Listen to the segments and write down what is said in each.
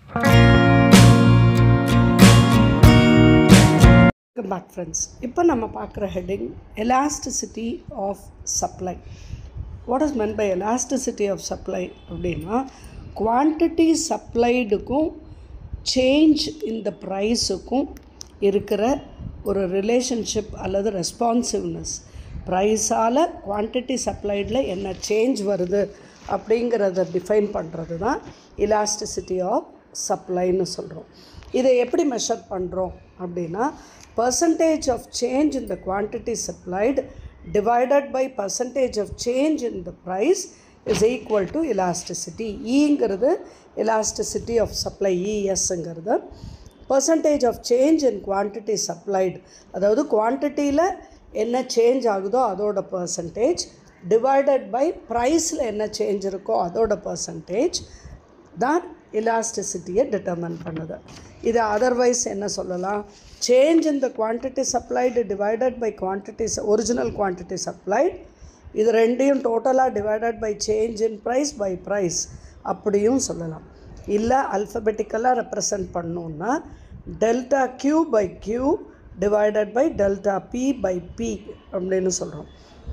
welcome back friends இப்போ நம்ம பார்க்குற heading elasticity of supply what is meant by elasticity of supply அப்படின்னா quantity சப்ளைடுக்கும் சேஞ்ச் இந்த ப்ரைஸுக்கும் இருக்கிற ஒரு ரிலேஷன்ஷிப் அல்லது ரெஸ்பான்சிவ்னஸ் ப்ரைஸால் குவான்டிட்டி சப்ளைடில் என்ன சேஞ்ச் வருது அப்படிங்கிறத டிஃபைன் பண்ணுறது தான் இலாஸ்டிசிட்டி ஆஃப் சப்ளைன்னு சொல்கிறோம் இதை எப்படி மெஷர் பண்ணுறோம் அப்படின்னா percentage of change in the quantity supplied divided by percentage of change in the price is equal to elasticity ஈங்கிறது எலாஸ்டிசிட்டி ஆஃப் சப்ளை இஎஸ்ங்கிறது percentage of change in quantity supplied அதாவது குவான்டிட்டியில் என்ன சேஞ்ச் ஆகுதோ அதோட பர்சன்டேஜ் டிவைடட் பை ப்ரைஸில் என்ன change இருக்கோ அதோட பர்சன்டேஜ் தான் இலாஸ்டிசிட்டியை டிட்டர்மன் பண்ணுது இது அதர்வைஸ் என்ன சொல்லலாம் change in the quantity supplied divided by quantity original quantity supplied இது ரெண்டையும் டோட்டலாக divided by change in price by price அப்படியும் சொல்லலாம் இல்லை அல்ஃபபெட்டிக்கலாக ரெப்ரசன்ட் பண்ணோன்னா delta Q by Q divided by delta P by P அப்படின்னு சொல்கிறோம்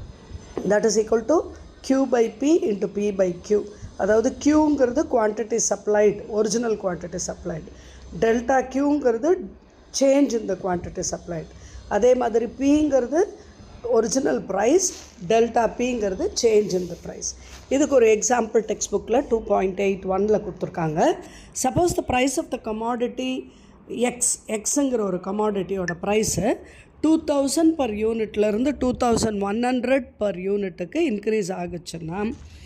that is equal to Q by P into P by Q அதாவது க்யூங்கிறது quantity supplied original quantity supplied delta க்யூங்கிறது change in the quantity supplied அதே மாதிரி பிங்கிறது original price delta பிங்கிறது change in the price இதுக்கு ஒரு எக்ஸாம்பிள் டெக்ஸ்ட் புக்கில் டூ பாயிண்ட் எயிட் ஒனில் கொடுத்துருக்காங்க suppose the price of the commodity X எக்ஸுங்கிற ஒரு கமாடிட்டியோட ப்ரைஸு டூ தௌசண்ட் பர் யூனிட்லேருந்து two thousand one hundred per யூனிட்டுக்கு இன்க்ரீஸ் ஆகுச்சுன்னா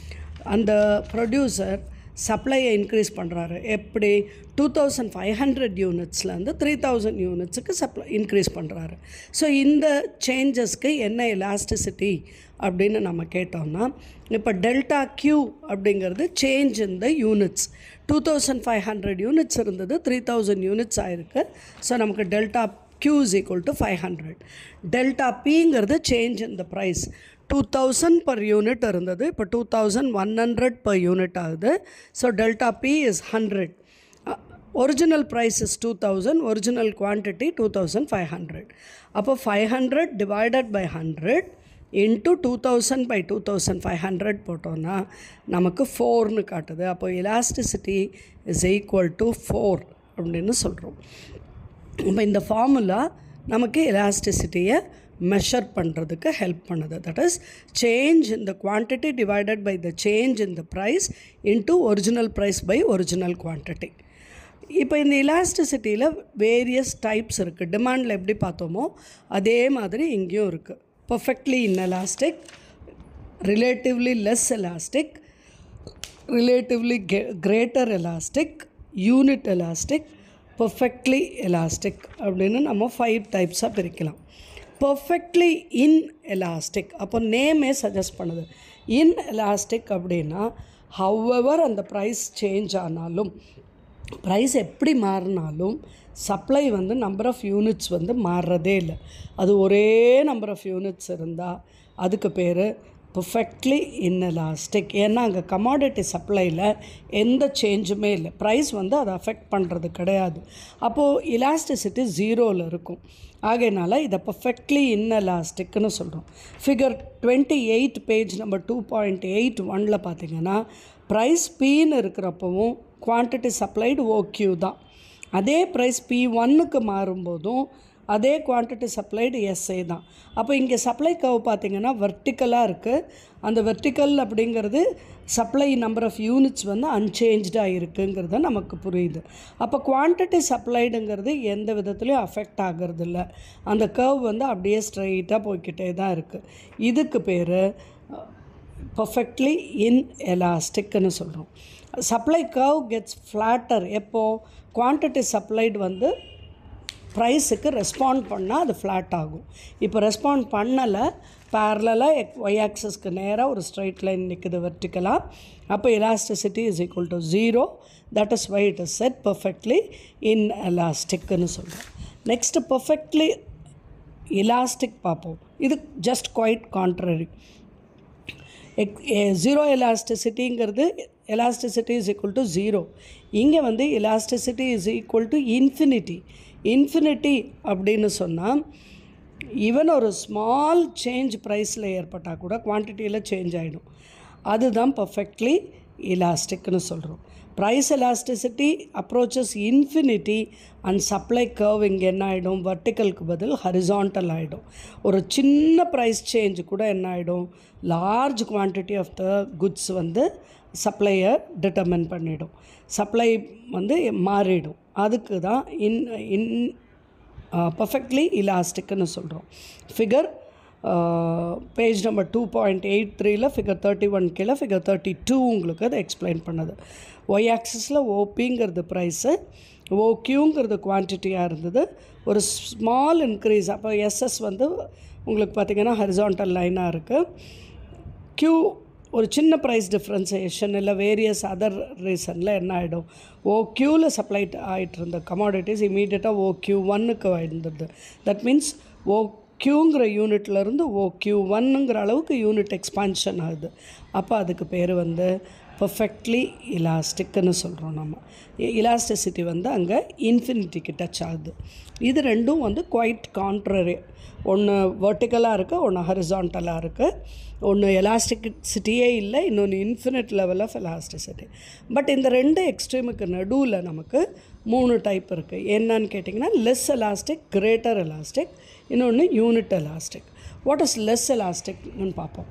அந்த ப்ரொடியூசர் சப்ளையை இன்க்ரீஸ் பண்ணுறாரு எப்படி டூ தௌசண்ட் ஃபைவ் ஹண்ட்ரட் யூனிட்ஸ்லேருந்து த்ரீ தௌசண்ட் யூனிட்ஸுக்கு சப்ளை இன்க்ரீஸ் பண்ணுறாரு ஸோ இந்த சேஞ்சஸ்க்கு என்ன எலாஸ்டிசிட்டி அப்படின்னு நம்ம கேட்டோம்னா இப்போ டெல்டா க்யூ அப்படிங்கிறது change in the units two thousand five hundred units இருந்தது த்ரீ தௌசண்ட் யூனிட்ஸ் ஆயிருக்கு ஸோ நமக்கு delta Q is equal to five hundred delta பிங்கிறது change in the price two thousand per unit இருந்தது இப்போ two thousand one hundred per unit ஆகுது so delta P is hundred original price is two thousand original quantity two thousand five hundred அப்போ five hundred divided by hundred into two thousand by two thousand five hundred போட்டோன்னா நமக்கு ஃபோர்னு காட்டுது அப்போ elasticity is equal to four அப்படின்னு சொல்கிறோம் இப்போ இந்த ஃபார்முலா நமக்கு எலாஸ்டிசிட்டியை மெஷர் பண்ணுறதுக்கு ஹெல்ப் பண்ணுது that is change in the quantity divided by the change in the price into original price by original quantity இப்போ இந்த இலாஸ்டிசிட்டியில் வேரியஸ் டைப்ஸ் இருக்குது டிமாண்டில் எப்படி பார்த்தோமோ அதே மாதிரி இங்கேயும் இருக்குது perfectly inelastic relatively less elastic relatively greater elastic unit elastic perfectly elastic அப்படின்னு நம்ம ஃபைவ் டைப்ஸாக பிரிக்கலாம் பர்ஃபெக்ட்லி இன் எலாஸ்டிக் அப்போ நேமே சஜஸ்ட் பண்ணுது இன் எலாஸ்டிக் அப்படின்னா ஹவ்வவர் அந்த ப்ரைஸ் சேஞ்ச் ஆனாலும் ப்ரைஸ் எப்படி மாறினாலும் சப்ளை வந்து நம்பர் ஆஃப் யூனிட்ஸ் வந்து மாறுறதே இல்லை அது ஒரே நம்பர் ஆஃப் யூனிட்ஸ் இருந்தால் அதுக்கு பேர் பர்ஃபெக்ட்லி இன்எலாஸ்டிக் ஏன்னா அங்கே கமாடிட்டி சப்ளையில் எந்த சேஞ்சுமே இல்லை ப்ரைஸ் வந்து அதை அஃபெக்ட் பண்ணுறது கிடையாது அப்போது இலாஸ்டிசிட்டி ஜீரோவில் இருக்கும் ஆகையினால இதை பர்ஃபெக்ட்லி இன்எலாஸ்டிக்னு சொல்கிறோம் figure twenty eight page number two point eight ஒனில் பார்த்தீங்கன்னா ப்ரைஸ் பீன்னு இருக்கிறப்பவும் குவான்டிட்டி சப்ளைடு ஓக்யூ தான் அதே ப்ரைஸ் பி ஒன்னுக்கு மாறும்போதும் அதே குவான்டிட்டி சப்ளைடு எஸ்ஏ தான் அப்போ இங்கே சப்ளை கவ் பார்த்திங்கன்னா வெர்டிக்கலாக இருக்குது அந்த வெர்டிக்கல் அப்படிங்கிறது சப்ளை நம்பர் ஆஃப் யூனிட்ஸ் வந்து அன்சேஞ்சாக இருக்குங்கிறது நமக்கு புரியுது அப்போ குவான்டிட்டி சப்ளைடுங்கிறது எந்த விதத்துலையும் அஃபெக்ட் ஆகிறது இல்லை அந்த கர்வ் வந்து அப்படியே ஸ்ட்ரைட்டாக போய்கிட்டே தான் இருக்குது இதுக்கு பேர் பர்ஃபெக்ட்லி இன் எலாஸ்டிக்னு சொல்கிறோம் சப்ளை கர்வ் கெட்ஸ் ஃப்ளாட்டர் எப்போது குவான்டிட்டி சப்ளைடு வந்து ப்ரைஸுக்கு ரெஸ்பாண்ட் பண்ணால் அது ஃப்ளாட் ஆகும் இப்போ ரெஸ்பாண்ட் பண்ணலை பேரலாக எக் ஒய் ஆக்சஸ்க்கு நேராக ஒரு ஸ்ட்ரைட் லைன் நிற்குது வெர்டிக்கலாக அப்போ elasticity is equal to zero that is why it is said perfectly இன் எலாஸ்டிக்னு சொல்கிறோம் நெக்ஸ்ட்டு பர்ஃபெக்ட்லி எலாஸ்டிக் பார்ப்போம் இது ஜஸ்ட் குவைட் கான்ட்ரரி எக் ஜீரோ எலாஸ்டிசிட்டிங்கிறது elasticity is equal to zero இங்கே வந்து elasticity is equal to infinity infinity அப்படின்னு சொன்னால் ஈவன் ஒரு ஸ்மால் சேஞ்ச் ப்ரைஸில் ஏற்பட்டால் கூட குவான்டிட்டியில் சேஞ்ச் ஆகிடும் அதுதான் பர்ஃபெக்ட்லி இலாஸ்டிக்னு சொல்கிறோம் price elasticity approaches infinity and supply curve இங்கே என்ன ஆகிடும் வர்டிக்கலுக்கு பதில் ஹரிசாண்டல் ஆகிடும் ஒரு சின்ன ப்ரைஸ் சேஞ்ச் கூட என்ன ஆகிடும் large quantity of the goods வந்து சப்ளையை டிட்டர்மின் பண்ணிடும் சப்ளை வந்து மாறிடும் அதுக்கு தான் இன் இன் பர்ஃபெக்ட்லி இலாஸ்டிக்னு சொல்கிறோம் figure page number two point eight த்ரீல ஃபிகர் தேர்ட்டி ஒன் கீழே ஃபிகர் தேர்ட்டி டூ உங்களுக்கு அதை எக்ஸ்பிளைன் பண்ணுது ஒய் ஆக்சஸில் ஓபிங்கிறது ப்ரைஸு ஓக்யூங்கிறது குவான்டிட்டியாக இருந்தது ஒரு ஸ்மால் இன்க்ரீஸ் அப்போ எஸ்எஸ் வந்து உங்களுக்கு பார்த்திங்கன்னா ஹரிசாண்டல் லைனாக இருக்குது க்யூ ஒரு சின்ன ப்ரைஸ் டிஃப்ரென்சேஷன் இல்லை வேரியஸ் அதர் ரீசனில் என்ன ஆகிடும் ஓ க்யூவில் சப்ளை ஆகிட்டு இருந்த கமாடிட்டிஸ் இமீடியட்டாக ஓ க்யூ ஒன்னுக்கு வந்துடுது தட் மீன்ஸ் ஓ க்யூங்கிற யூனிட்லேருந்து ஓ க்யூ ஒன்னுங்கிற அளவுக்கு யூனிட் எக்ஸ்பான்ஷன் ஆகுது அப்போ அதுக்கு பேர் வந்து பர்ஃபெக்ட்லி இலாஸ்டிக்னு சொல்கிறோம் நம்ம இலாஸ்டிசிட்டி வந்து அங்கே இன்ஃபினிட்டிக்கு டச் ஆகுது இது ரெண்டும் வந்து குவைட் கான்ட்ரரி ஒன்று வெர்டிக்கலாக இருக்குது ஒன்று ஹரிசாண்டலாக இருக்குது ஒன்று எலாஸ்டிசிட்டியே இல்லை இன்னொன்று infinite level of elasticity but இந்த ரெண்டு எக்ஸ்ட்ரீமுக்கு நடுவில் நமக்கு மூணு டைப் இருக்குது என்னன்னு கேட்டிங்கன்னா லெஸ் எலாஸ்டிக் கிரேட்டர் எலாஸ்டிக் இன்னொன்று unit elastic what is less எலாஸ்டிக்னு பார்ப்போம்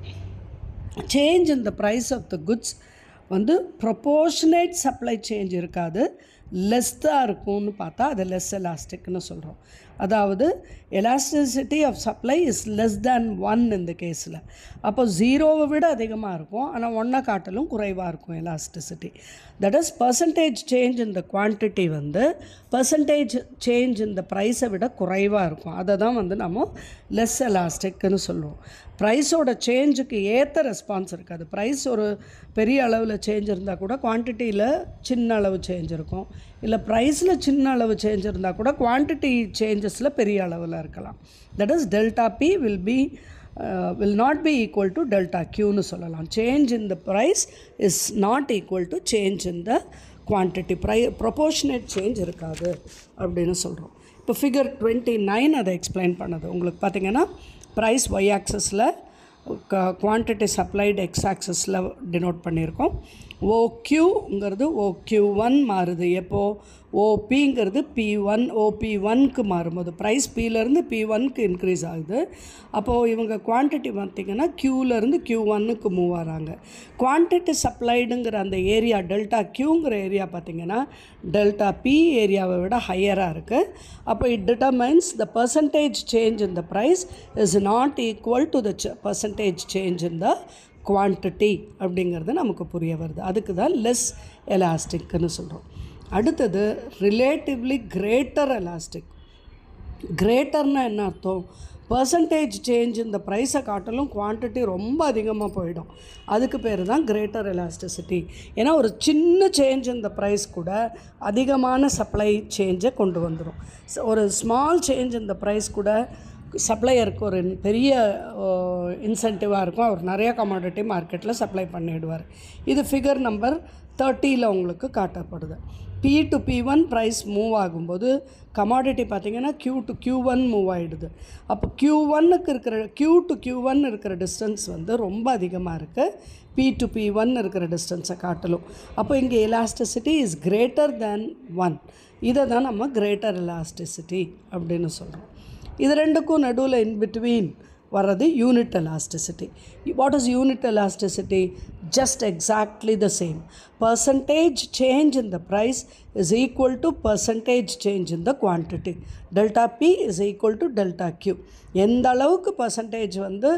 change in the price of the goods வந்து ப்ரொபோர்ஷனேட் சப்ளை சேஞ்ச் இருக்காது லெஸ் தான் இருக்கும்னு பார்த்தா அது லெஸ் எலாஸ்டிக்னு சொல்கிறோம் அதாவது elasticity of supply is less than one இந்த கேஸில் அப்போ ஜீரோவை விட அதிகமாக இருக்கும் ஆனால் ஒன்றை காட்டிலும் குறைவாக இருக்கும் elasticity that is percentage change இந்த குவான்டிட்டி வந்து பர்சன்டேஜ் சேஞ்ச் இந்த ப்ரைஸை விட குறைவாக இருக்கும் அதை தான் வந்து நம்ம லெஸ் எலாஸ்டிக்னு சொல்லுவோம் ப்ரைஸோட சேஞ்சுக்கு ஏற்ற ரெஸ்பான்ஸ் இருக்காது ப்ரைஸ் ஒரு பெரிய அளவில் சேஞ்ச் இருந்தால் கூட குவான்டிட்டியில் சின்ன அளவு சேஞ்ச் இருக்கும் இல்லை ப்ரைஸில் சின்ன அளவு சேஞ்ச் இருந்தால் கூட குவான்டிட்டி சேஞ்சஸில் பெரிய அளவில் இருக்கலாம் that is delta P will be will not be equal to delta க்யூன்னு சொல்லலாம் change in the price is not equal to change in the quantity ப்ரை ப்ரொபோர்ஷனேட் சேஞ்ச் இருக்காது அப்படின்னு சொல்கிறோம் இப்போ ஃபிகர் டுவெண்ட்டி நைன் அதை எக்ஸ்பிளைன் பண்ணுது உங்களுக்கு பார்த்தீங்கன்னா ப்ரைஸ் ஒய் ஆக்சஸில் குவான்டிட்டி சப்ளைடு எக்ஸ் ஆக்சஸில் டினோட் பண்ணியிருக்கோம் ஓக்யூங்கிறது ஓக்யூ ஒன் மாறுது எப்போது ஓபிங்கிறது பி ஒன் ஓபி ஒன்க்கு மாறும்போது ப்ரைஸ் பியிலேருந்து பி ஒன்க்கு இன்க்ரீஸ் ஆகுது அப்போது இவங்க குவான்டிட்டி பார்த்திங்கன்னா க்யூலேருந்து க்யூ ஒன்னுக்கு மூவ் ஆகிறாங்க குவான்டிட்டி சப்ளைடுங்கிற அந்த ஏரியா டெல்டா க்யூங்கிற ஏரியா பார்த்திங்கன்னா டெல்டா பி ஏரியாவை விட ஹையராக இருக்குது அப்போ it determines the percentage change in the price is not equal to the percentage change in the quantity அப்படிங்கிறது நமக்கு புரிய வருது அதுக்கு தான் லெஸ் எலாஸ்டிக்னு சொல்கிறோம் அடுத்தது ரிலேட்டிவ்லி கிரேட்டர் எலாஸ்டிக் கிரேட்டர்னா என்ன அர்த்தம் பர்சன்டேஜ் சேஞ்ச் இந்த ப்ரைஸை காட்டிலும் குவான்டிட்டி ரொம்ப அதிகமாக போயிடும் அதுக்கு பேர் தான் கிரேட்டர் எலாஸ்டிசிட்டி ஏன்னா ஒரு சின்ன சேஞ்ச் இந்த ப்ரைஸ் கூட அதிகமான சப்ளை சேஞ்சை கொண்டு வந்துடும் ஒரு ஸ்மால் சேஞ்ச் இந்த ப்ரைஸ் கூட சப்ளையருக்கு ஒரு பெரிய இன்சென்டிவாக இருக்கும் அவர் நிறைய கமாடிட்டி மார்க்கெட்டில் சப்ளை பண்ணிவிடுவார் இது ஃபிகர் நம்பர் தேர்ட்டியில் உங்களுக்கு காட்டப்படுது P to P one price move ஆகும்போது கமாடிட்டி பார்த்திங்கன்னா Q to Q one move ஆகிடுது அப்போ க்யூ ஒன்னுக்கு இருக்கிற க்யூ டு க்யூ ஒன் இருக்கிற டிஸ்டன்ஸ் வந்து ரொம்ப அதிகமாக இருக்குது பி டு பி ஒன் இருக்கிற டிஸ்டன்ஸை காட்டலும் அப்போ இங்கே elasticity is greater than one இதை தான் நம்ம கிரேட்டர் எலாஸ்டிசிட்டி அப்படின்னு சொல்கிறோம் இது ரெண்டுக்கும் நடுவில் இன் பிட்வீன் வர்றது unit elasticity what is unit elasticity just exactly the same percentage change in the price is equal to percentage change in the quantity delta P is equal to delta Q எந்த அளவுக்கு percentage வந்து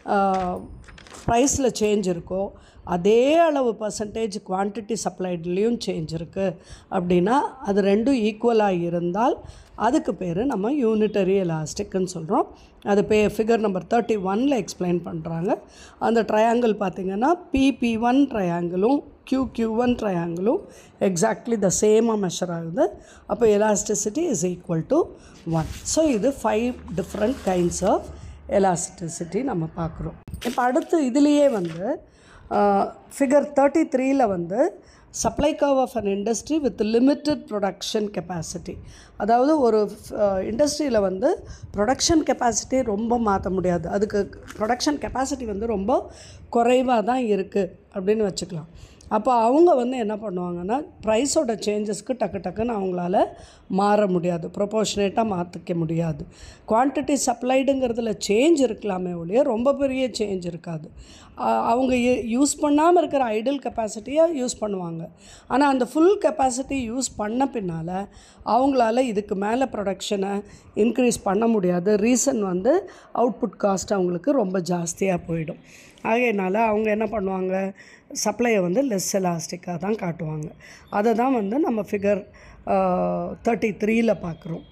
ப்ரைஸில் change இருக்கோ அதே அளவு percentage quantity சப்ளைட்லேயும் change இருக்குது அப்படின்னா அது ரெண்டும் ஈக்குவலாக இருந்தால் அதுக்கு பேர் நம்ம யூனிட்டரி எலாஸ்டிக்னு சொல்கிறோம் அது பே ஃபிகர் நம்பர் தேர்ட்டி ஒனில் எக்ஸ்பிளைன் பண்ணுறாங்க அந்த ட்ரையாங்கிள் பார்த்திங்கன்னா பிபி ஒன் ட்ரையாங்கிளும் க்யூ க்யூ ஒன் ட்ரையாங்கிளும் எக்ஸாக்ட்லி த சேமாக மெஷர் ஆகுது அப்போ elasticity is equal to one so இது five different kinds of elasticity நம்ம பார்க்குறோம் இப்போ அடுத்து இதுலேயே வந்து ஃபிகர் தேர்ட்டி த்ரீல வந்து supply curve of an industry with limited production capacity அதாவது ஒரு இண்டஸ்ட்ரியில் வந்து ப்ரொடக்ஷன் கெப்பாசிட்டி ரொம்ப மாற்ற முடியாது அதுக்கு ப்ரொடக்ஷன் கெப்பாசிட்டி வந்து ரொம்ப குறைவாக தான் இருக்குது அப்படின்னு வச்சுக்கலாம் அப்போ அவங்க வந்து என்ன பண்ணுவாங்கன்னா ப்ரைஸோட சேஞ்சஸ்க்கு டக்கு டக்குன்னு அவங்களால மாற முடியாது ப்ரொபோர்ஷனேட்டாக மாற்றிக்க முடியாது குவான்டிட்டி சப்ளைடுங்கிறதுல சேஞ்ச் இருக்கலாமே ஒழிய ரொம்ப பெரிய சேஞ்ச் இருக்காது ஆ- அவங்க யூஸ் பண்ணாமல் இருக்கிற ஐடில் கெப்பாசிட்டியை யூஸ் பண்ணுவாங்க ஆனால் அந்த ஃபுல் கெப்பாசிட்டி யூஸ் பண்ண பின்னால் அவங்களால இதுக்கு மேலே ப்ரொடக்ஷனை இன்க்ரீஸ் பண்ண முடியாது ரீசன் வந்து அவுட்புட் காஸ்ட் அவங்களுக்கு ரொம்ப ஜாஸ்தியாக போயிடும் ஆகையினால அவங்க என்ன பண்ணுவாங்க சப்ளையை வந்து லெஸ் எலாஸ்டிக்காக தான் காட்டுவாங்க அதை தான் வந்து நம்ம ஃபிகர் தேர்ட்டி த்ரீல பார்க்குறோம்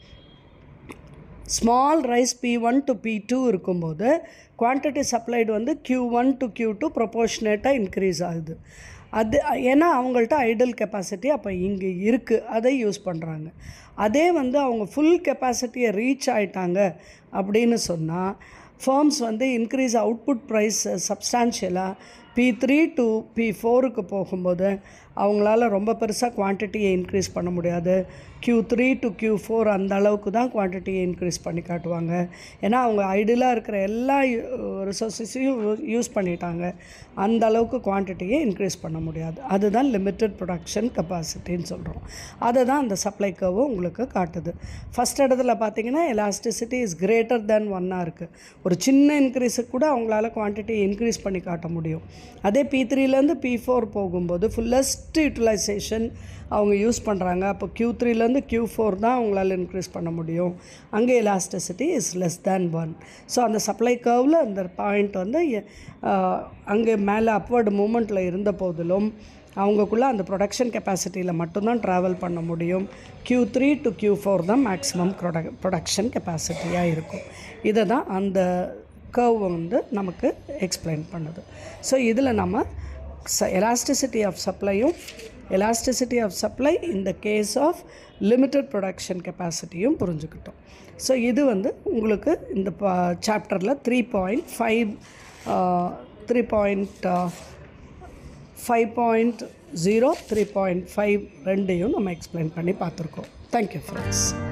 small rise P one to P two இருக்கும்போது குவான்டிட்டி சப்ளைடு வந்து Q one to Q two ப்ரொபோர்ஷனேட்டாக இன்க்ரீஸ் ஆகுது அது ஏன்னா அவங்கள்ட்ட ஐடல் கெப்பாசிட்டி அப்போ இங்கே இருக்குது அதை யூஸ் பண்ணுறாங்க அதே வந்து அவங்க ஃபுல் கெப்பாசிட்டியை ரீச் ஆயிட்டாங்க அப்படின்னு சொன்னால் ஃபர்ம்ஸ் வந்து இன்க்ரீஸ் அவுட்புட் ப்ரைஸ் சப்ஸ்டான்ஷியலாக பி த்ரீ டு பி ஃபோருக்கு போகும்போது அவங்களால ரொம்ப பெருசாக குவான்டிட்டியை இன்க்ரீஸ் பண்ண முடியாது Q three to Q four அந்த அளவுக்கு தான் குவான்டிட்டியை இன்க்ரீஸ் பண்ணி காட்டுவாங்க ஏன்னா அவங்க ஐடியலாக இருக்கிற எல்லா ரிசோர்ஸஸையும் யூஸ் பண்ணிட்டாங்க அந்த அளவுக்கு குவான்டிட்டியை இன்க்ரீஸ் பண்ண முடியாது அதுதான் லிமிட்டட் ப்ரொடக்ஷன் கெப்பாசிட்டின்னு சொல்கிறோம் அதை தான் அந்த சப்ளை கர்வும் உங்களுக்கு காட்டுது ஃபஸ்ட் இடத்துல பார்த்தீங்கன்னா எலாஸ்டிசிட்டி இஸ் கிரேட்டர் தேன் ஒன்னாக இருக்குது ஒரு சின்ன இன்க்ரீஸுக்கு கூட அவங்களால குவான்டிட்டி இன்க்ரீஸ் பண்ணி காட்ட முடியும் அதே பி த்ரீலேருந்து பி ஃபோர் போகும்போது ஃபுல்லஸ்ட் யூட்டிலைசேஷன் அவங்க யூஸ் பண்ணுறாங்க அப்போ Q த்ரீலேருந்து Q ஃபோர் தான் அவங்களால இன்க்ரீஸ் பண்ண முடியும் அங்கே elasticity is less than one so அந்த சப்ளை கர்வில் அந்த பாயிண்ட் வந்து அஹ், அங்கே மேலே அப்வர்டு மூமெண்ட்டில் இருந்த போதிலும் அவங்கக்குள்ளே அந்த ப்ரொடக்ஷன் கெப்பாசிட்டியில் மட்டும்தான் ட்ராவல் பண்ண முடியும் Q three to Q four தான் மேக்ஸிமம் ப்ரொடக் ப்ரொடக்ஷன் கெப்பாசிட்டியாக இருக்கும் இதை தான் அந்த கர்வ் வந்து நமக்கு எக்ஸ்பிளைன் பண்ணுது ஸோ இதில் நம்ம ச எலாஸ்டிசிட்டி ஆஃப் சப்ளையும் எலாஸ்டிசிட்டி ஆஃப் சப்ளை இந்த கேஸ் ஆஃப் லிமிட்டட் ப்ரொடக்ஷன் கெப்பாசிட்டியும் புரிஞ்சுக்கிட்டோம் ஸோ இது வந்து உங்களுக்கு இந்த சாப்டரில் three point five three point five point zero three point five ரெண்டையும் நம்ம எக்ஸ்பிளைன் பண்ணி பார்த்துருக்கோம் தேங்க்யூ ஃப்ரெண்ட்ஸ்